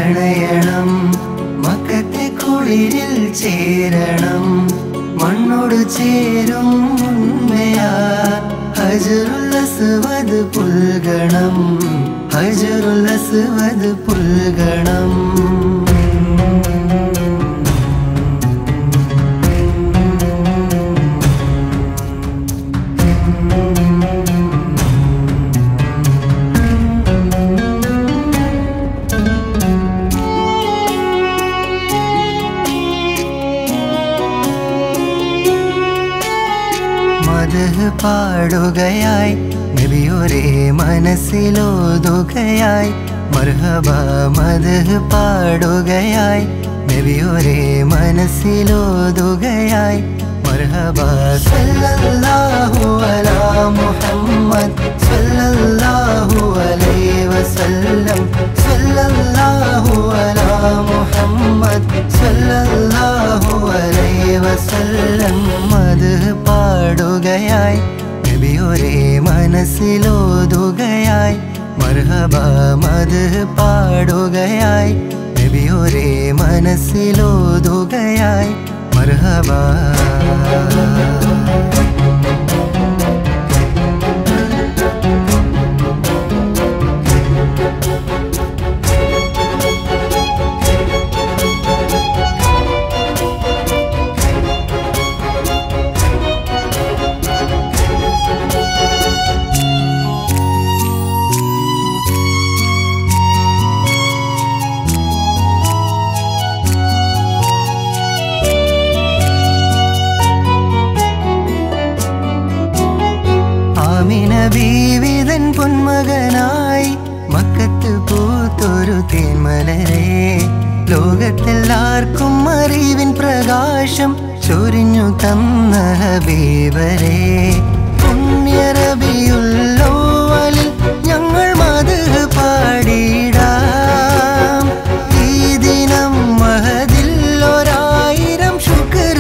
തണയണം മക്കത്തെ കുളിരിൽ ചേരണം മണ്ണോട് ചേരും ഉണ്മയാ ഹജറുല്ലസ്വത് പുൽഗണം ഹജറുല്ലസ്വത് പുൽഗണം മതഹ് പാടുകയായി നബിയൊരേ മനസ്സിലോതുകയായി മർഹബ മതഹ് പാടുകയായി നബിയൊരേ മനസ്സിലോതുകയായി മർഹബ സല്ലല്ലാഹു അലാ മുഹമ്മദ് സല്ലല്ലാഹു അലൈഹി വസല്ലം സല്ലല്ലാഹു അലാ മുഹമ്മദ് സല്ലല്ലാഹു അലൈഹി വസല്ലം മത് പാടുകയായി നബിയൊരേ മനസ്സിലോതുകയായി മർഹബ മത് പാടുകയായി നബിയൊരേ മനസ്സിലോതുകയായി മർഹബ ആമിന ബീവിതൻ പൊന്മകനായി മക്കത്ത് പൂത്തൊരു തേന്മലരെ ലോകത്തെല്ലാവർക്കും അറിവിൻ പ്രകാശം ചൊരിഞ്ഞു തന്ന ഹബീബരെ പുണ്യറബിയുള്ളോവലിൽ ഞങ്ങൾ മത് പാടിടാം ഈ ദിനം മഹദിൽ ഒരായിരം ശുക്ർ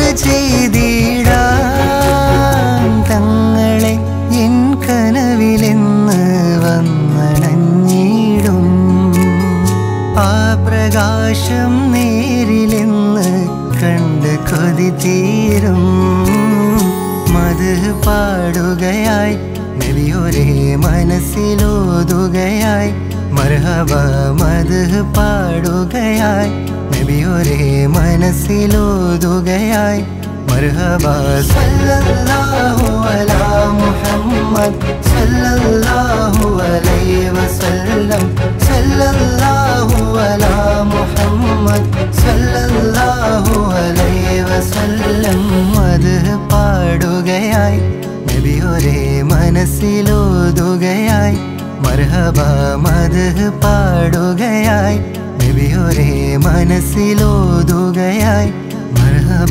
ചെയ്തിടാം തങ്ങളെ എൻ കനവിലെന്ന് വന്നണഞ്ഞിടും ആ പ്രകാശം നേരിലെന്ന് കണ്ട് കൊതി തീരും മത് പാടുകയായി നബിയൊരേ മനസ്സിലോതുകയായി മർഹബ മത് പാടുകയായി നബിയൊരേ മനസ്സിലോതുകയായി മർഹബ സല്ലല്ലാഹു അലാ മുഹമ്മദ് സല്ലല്ലാഹു അലൈഹി വസല്ലം സല്ലല്ലാഹു അലാ മുഹമ്മദ് സല്ലല്ലാഹു അലൈഹി വസല്ലം മത് പാടുകയായി നബിയൊരേ മനസ്സിലോതുകയായി മർഹബ മത് പാടുകയായി നബിയൊരേ മനസ്സിലോതുകയായി മർഹബ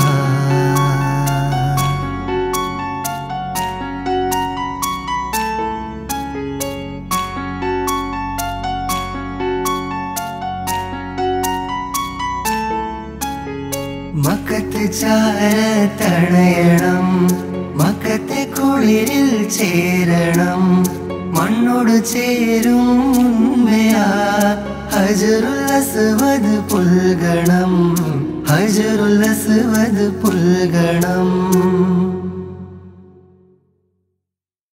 മക്കത്ത് ചാരത്തണയണം മക്കത്തെ കുളിരിൽ ചേരണം മണ്ണോട് ചേരും ഉണ്മയാ ഹജറുല്ലസ്വത് പുൽഗണം ഹജറുല്ലസ്വത് പുൽഗണം